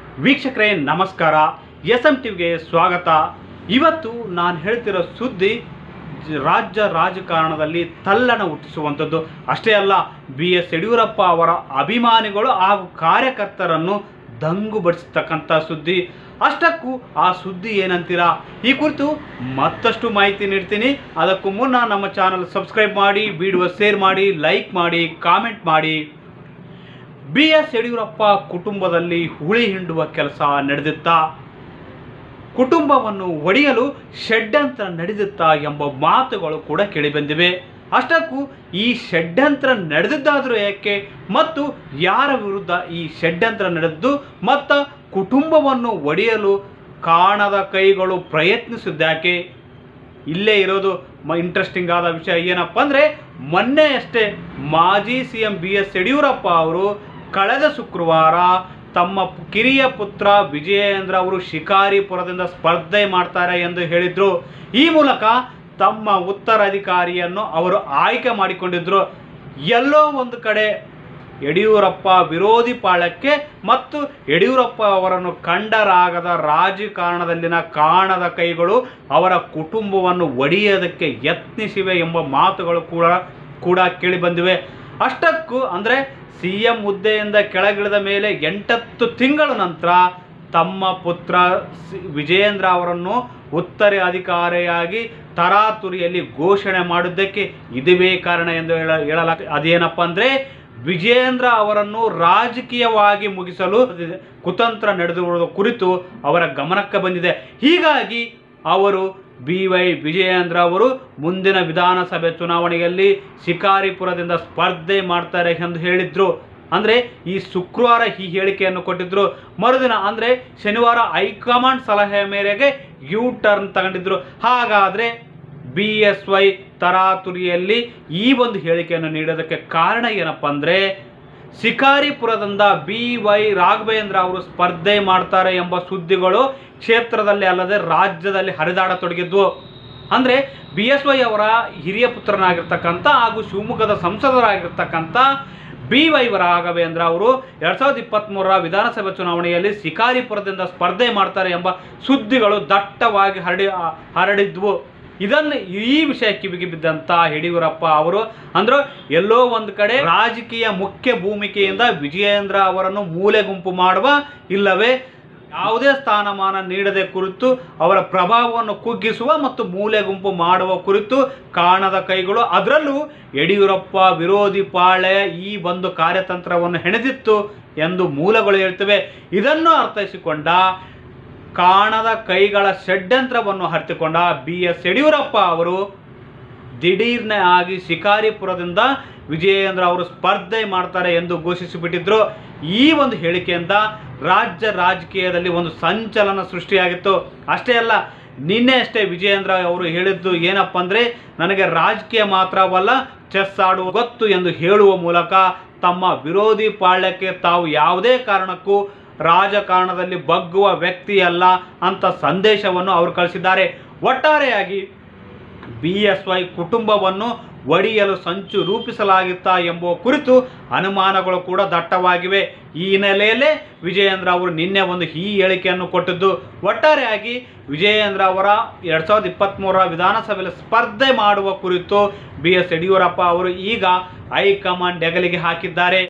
ವೀಕ್ಷಕರೇ ನಮಸ್ಕಾರ S M ಟಿವಿಗೆ ಸ್ವಾಗತ ಇವತ್ತು ನಾನು ಹೇಳ್ತಿರೋ ಸುದ್ದಿ ಜ- ರಾಜ್ಯ ರಾಜಕಾರಣದಲ್ಲಿ ತಲ್ಲಣ ಹುಟ್ಟಿಸುವಂಥದ್ದು ಅಷ್ಟೇ ಅಲ್ಲ ಬಿ ಎಸ್ ಯಡಿಯೂರಪ್ಪ ಅವರ ಅಭಿಮಾನಿಗಳು ಹಾಗೂ ಕಾರ್ಯಕರ್ತರನ್ನು ದಂಗುಬಡಿಸ್ತಕ್ಕಂಥ ಸುದ್ದಿ ಅಷ್ಟಕ್ಕೂ ಆ ಸುದ್ದಿ ಏನಂತೀರಾ ಈ ಕುರಿತು ಮತ್ತಷ್ಟು ಮಾಹಿತಿ ನೀಡ್ತೀನಿ ಅದಕ್ಕೂ ಮುನ್ನ ನಮ್ಮ ಚಾನಲ್ ಸಬ್ಸ್ಕ್ರೈಬ್ ಮಾಡಿ ವಿಡಿಯೋ ಶೇರ್ ಮಾಡಿ ಲೈಕ್ ಮಾಡಿ ಕಾಮೆಂಟ್ ಮಾಡಿ ಬಿ ಎಸ್ ಯಡಿಯೂರಪ್ಪ ಕುಟುಂಬದಲ್ಲಿ ಹುಳಿ ಹಿಂಡುವ ಕೆಲಸ ನಡೆದಿತ್ತಾ ಕುಟುಂಬವನ್ನು ಒಡೆಯಲು ಷಡ್ಯಂತ್ರ ನಡೆದಿತ್ತಾ ಎಂಬ ಮಾತುಗಳು ಕೂಡ ಕೇಳಿಬಂದಿವೆ ಅಷ್ಟಕ್ಕೂ ಈ ಷಡ್ಯಂತ್ರ ನಡೆದಿದ್ದಾದರೂ ಏಕೆ ಮತ್ತು ಯಾರ ವಿರುದ್ಧ ಈ ಷಡ್ಯಂತ್ರ ನಡೆದ್ದು ಮತ್ತು ಕುಟುಂಬವನ್ನು ಒಡೆಯಲು ಕಾಣದ ಕೈಗಳು ಪ್ರಯತ್ನಿಸಿದ್ದಾಕೆ ಇಲ್ಲೇ ಇರೋದು ಮ ಇಂಟ್ರೆಸ್ಟಿಂಗ್ ಆದ ವಿಷಯ ಏನಪ್ಪ ಅಂದರೆ ಮೊನ್ನೆ ಅಷ್ಟೇ ಮಾಜಿ C M B S Yediyurappa ಅವರು ಕಳೆದ ಶುಕ್ರವಾರ ತಮ್ಮ ಪು- ಕಿರಿಯ ಪುತ್ರ ವಿಜಯೇಂದ್ರ ಅವರು ಶಿಕಾರಿಪುರದಿಂದ ಸ್ಪರ್ಧೆ ಮಾಡ್ತಾರೆ ಎಂದು ಹೇಳಿದ್ರು ಈ ಮೂಲಕ ತಮ್ಮ ಉತ್ತರಾಧಿಕಾರಿಯನ್ನು ಅವರು ಆಯ್ಕೆ ಮಾಡಿಕೊಂಡಿದ್ರು ಎಲ್ಲೋ ಒಂದು ಕಡೆ ಯಡಿಯೂರಪ್ಪ ವಿರೋಧಿ ಪಾಳಕ್ಕೆ ಮತ್ತು ಯಡಿಯೂರಪ್ಪ ಅವರನ್ನು ಕಂಡರಾಗದ ರಾಜಕಾರಣದಲ್ಲಿನ ಕಾಣದ ಕೈಗಳು ಅವರ ಕುಟುಂಬವನ್ನು ಒಡೆಯೋದಕ್ಕೆ ಯತ್ನಿಸಿವೆ ಎಂಬ ಮಾತುಗಳು ಕೂಡ ಕೂಡ ಕೇಳಿಬಂದಿವೆ ಅಷ್ಟಕ್ಕೂ ಅಂದರೆ ಸಿ ಎಂ ಹುದ್ದೆಯಿಂದ ಕೆಳಗಿಳಿದ ಮೇಲೆ ಎಂಟತ್ತು ತಿಂಗಳ ನಂತರ ತಮ್ಮ ಪುತ್ರ ಸಿ- ವಿಜಯೇಂದ್ರ ಅವರನ್ನು ಉತ್ತರೆ ಅಧಿಕಾರಿಯಾಗಿ ತರಾತುರಿಯಲ್ಲಿ ಘೋಷಣೆ ಮಾಡಿದ್ದಕ್ಕೆ ಇದುವೇ ಕಾರಣ ಎಂದು ಹೇಳ ಹೇಳಲಾಗ್ತದೆ ಅದೇನಪ್ಪ ಅಂದರೆ ವಿಜಯೇಂದ್ರ ಅವರನ್ನು ರಾಜಕೀಯವಾಗಿ ಮುಗಿಸಲು ಕುತಂತ್ರ ನಡೆದಿರುವುದರ ಕುರಿತು ಅವರ ಗಮನಕ್ಕೆ ಬಂದಿದೆ ಹೀಗಾಗಿ ಅವರು ಬಿ ವೈ ವಿಜಯೇಂದ್ರ ಅವರು ಮುಂದಿನ ವಿಧಾನಸಭೆ ಚುನಾವಣೆಯಲ್ಲಿ ಶಿಕಾರಿಪುರದಿಂದ ಸ್ಪರ್ಧೆ ಮಾಡ್ತಾರೆ ಎಂದು ಹೇಳಿದ್ರು ಅಂದರೆ ಈ ಶುಕ್ರವಾರ ಈ ಹೇಳಿಕೆಯನ್ನು ಕೊಟ್ಟಿದ್ರು ಮರುದಿನ ಅಂದರೆ ಶನಿವಾರ ಹೈಕಮಾಂಡ್ ಸಲಹೆ ಮೇರೆಗೆ ಯು ಟರ್ನ್ ತಗೊಂಡಿದ್ರು ಹಾಗಾದರೆ ಬಿ ಎಸ್ ವೈ ತರಾತುರಿಯಲ್ಲಿ ಈ ಒಂದು ಹೇಳಿಕೆಯನ್ನು ನೀಡೋದಕ್ಕೆ ಕಾರಣ ಏನಪ್ಪ ಅಂದರೆ ಶಿಕಾರಿಪುರದಿಂದ ಬಿ ವೈ ರಾಘವೇಂದ್ರ ಅವರು ಸ್ಪರ್ಧೆ ಮಾಡ್ತಾರೆ ಎಂಬ ಸುದ್ದಿಗಳು ಕ್ಷೇತ್ರದಲ್ಲಿ ಅಲ್ಲದೆ ರಾಜ್ಯದಲ್ಲಿ ಹರಿದಾಡತೊಡಗಿದ್ವು ಅಂದರೆ ಬಿ ಎಸ್ ವೈ ಅವರ ಹಿರಿಯ ಪುತ್ರನಾಗಿರ್ತಕ್ಕಂಥ ಹಾಗೂ ಶಿವಮೊಗ್ಗದ ಸಂಸದರಾಗಿರ್ತಕ್ಕಂಥ ಬಿ ವೈ ರಾಘವೇಂದ್ರ ಅವರು ಎರಡು ಸಾವಿರದ ಇಪ್ಪತ್ತ್ಮೂರರ ವಿಧಾನಸಭೆ ಚುನಾವಣೆಯಲ್ಲಿ ಶಿಕಾರಿಪುರದಿಂದ ಸ್ಪರ್ಧೆ ಮಾಡ್ತಾರೆ ಎಂಬ ಸುದ್ದಿಗಳು ದಟ್ಟವಾಗಿ ಹರಡಿ ಹರಡಿದ್ವು ಇದನ್ನು ಈ ವಿಷಯ ಕಿವಿಗೆ ಬಿದ್ದಂಥ ಯಡಿಯೂರಪ್ಪ ಅವರು ಅಂದ್ರೆ ಎಲ್ಲೋ ಒಂದು ಕಡೆ ರಾಜಕೀಯ ಮುಖ್ಯ ಭೂಮಿಕೆಯಿಂದ ವಿಜಯೇಂದ್ರ ಅವರನ್ನು ಮೂಲೆ ಗುಂಪು ಮಾಡುವ ಇಲ್ಲವೇ ಯಾವುದೇ ಸ್ಥಾನಮಾನ ನೀಡದೆ ಕುರಿತು ಅವರ ಪ್ರಭಾವವನ್ನು ಕುಗ್ಗಿಸುವ ಮತ್ತು ಮೂಲೆ ಗುಂಪು ಮಾಡುವ ಕುರಿತು ಕಾಣದ ಕೈಗಳು ಅದರಲ್ಲೂ ಯಡಿಯೂರಪ್ಪ ವಿರೋಧಿ ಪಾಳೆ ಈ ಒಂದು ಕಾರ್ಯತಂತ್ರವನ್ನು ಹೆಣೆದಿತ್ತು ಎಂದು ಮೂಲಗಳು ಹೇಳ್ತವೆ ಇದನ್ನು ಅರ್ಥೈಸಿಕೊಂಡ ಕಾಣದ ಕೈಗಳ ಷಡ್ಯಂತ್ರವನ್ನು ಹರಿತುಕೊಂಡ ಬಿ ಎಸ್ ಯಡಿಯೂರಪ್ಪ ಅವರು ದಿಢೀರ್ನೆ ಆಗಿ ಶಿಕಾರಿಪುರದಿಂದ ವಿಜಯೇಂದ್ರ ಅವರು ಸ್ಪರ್ಧೆ ಮಾಡ್ತಾರೆ ಎಂದು ಘೋಷಿಸಿಬಿಟ್ಟಿದ್ರು ಈ ಒಂದು ಹೇಳಿಕೆಯಿಂದ ರಾಜ್ಯ ರಾಜಕೀಯದಲ್ಲಿ ಒಂದು ಸಂಚಲನ ಸೃಷ್ಟಿಯಾಗಿತ್ತು ಅಷ್ಟೇ ಅಲ್ಲ ನಿನ್ನೆ ಅಷ್ಟೇ ವಿಜಯೇಂದ್ರ ಅವರು ಹೇಳಿದ್ದು ಏನಪ್ಪ ಅಂದರೆ ನನಗೆ ರಾಜಕೀಯ ಮಾತ್ರವಲ್ಲ ಚೆಸ್ ಆಡುವ ಗೊತ್ತು ಎಂದು ಹೇಳುವ ಮೂಲಕ ತಮ್ಮ ವಿರೋಧಿ ಪಾಳ್ಯಕ್ಕೆ ತಾವು ಯಾವುದೇ ಕಾರಣಕ್ಕೂ ರಾಜಕಾರಣದಲ್ಲಿ ಬಗ್ಗುವ ವ್ಯಕ್ತಿಯಲ್ಲ ಅಂತ ಸಂದೇಶವನ್ನು ಅವರು ಕಳಿಸಿದ್ದಾರೆ ಒಟ್ಟಾರೆಯಾಗಿ ಬಿ ಎಸ್ ವೈ ಕುಟುಂಬವನ್ನು ಒಡೆಯಲು ಸಂಚು ರೂಪಿಸಲಾಗಿತ್ತಾ ಎಂಬುವ ಕುರಿತು ಅನುಮಾನಗಳು ಕೂಡ ದಟ್ಟವಾಗಿವೆ ಈ ಹಿನ್ನೆಲೆಯಲ್ಲೇ ವಿಜಯೇಂದ್ರ ಅವರು ನಿನ್ನೆ ಒಂದು ಈ ಹೇಳಿಕೆಯನ್ನು ಕೊಟ್ಟಿದ್ದು ಒಟ್ಟಾರೆಯಾಗಿ ವಿಜಯೇಂದ್ರ ಅವರ ಎರಡು ಸಾವಿರದ ಇಪ್ಪತ್ತ್ಮೂರರ ವಿಧಾನಸಭೆಯಲ್ಲಿ ಸ್ಪರ್ಧೆ ಮಾಡುವ ಕುರಿತು ಬಿ ಎಸ್ ಯಡಿಯೂರಪ್ಪ ಅವರು ಈಗ ಹೈಕಮಾಂಡ್ ಹೆಗಲಿಗೆ ಹಾಕಿದ್ದಾರೆ